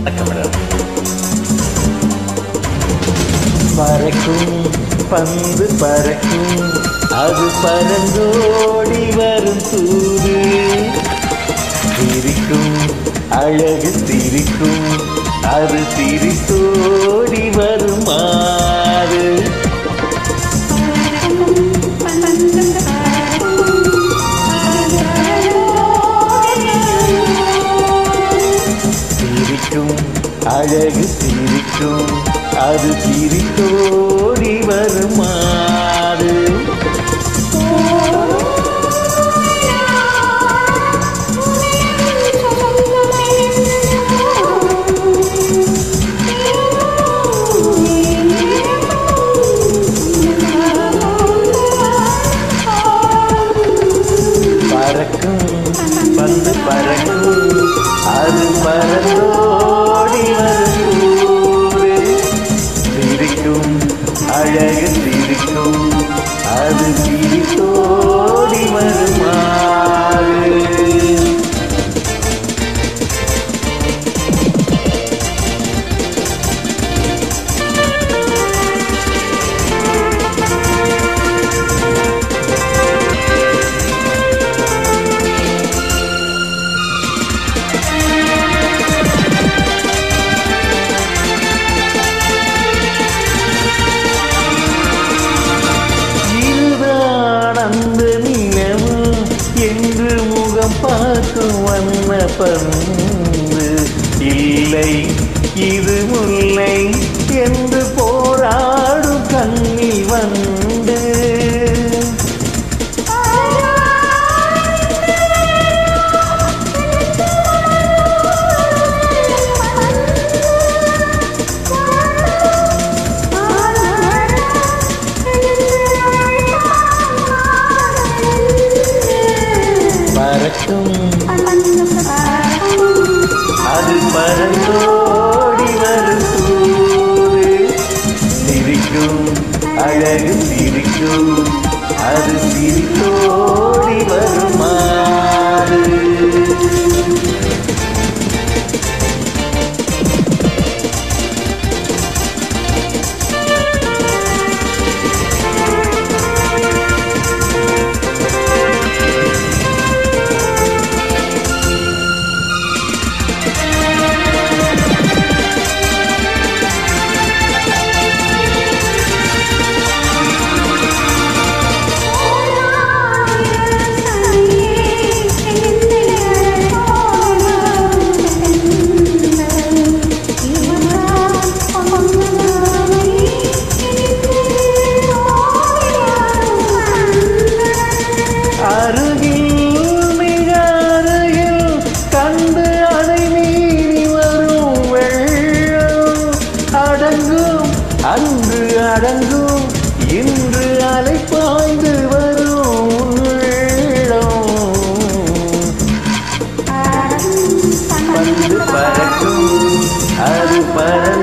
அக்கமிடம் பறக்கும் பந்து பறக்கும் அது பறந்தோடி வரும் தூது சிரிக்கும் அழகு சிரிக்கும் அது சிரித்தோடி வரும் மாறு சிரிக்கும் அழகு சிரிக்கும் அது சிரித்தோடி வரும் மாறு பறக்கும் பந்து பறக்கும் அது பறந்தோடி வரும் ஊரு. சிரிக்கும் அழகு சிரிக்கும் அது சிரித்தோடி வருமாறு இதுதான் அந்த நிலவு என்று முகம் பார்க்கும் வண்ண பந்து இல்லை இது முல்லை என்று போராடும் கண்ணி வந்து பறக்கும் அது பறந்தோடி வரும் தூது சிரிக்கும் அழகு சிரிக்கும் அது சிரித்தோடி வருமாறு அருகில் மிக அருகில் கண்டு அதை மீறி வரும் வெள்ளம் அடங்கும் அன்று அடங்கும் இன்று அலை பாய்ந்து வரும் உள்ளம் பந்து பறக்கும் அது பறந்து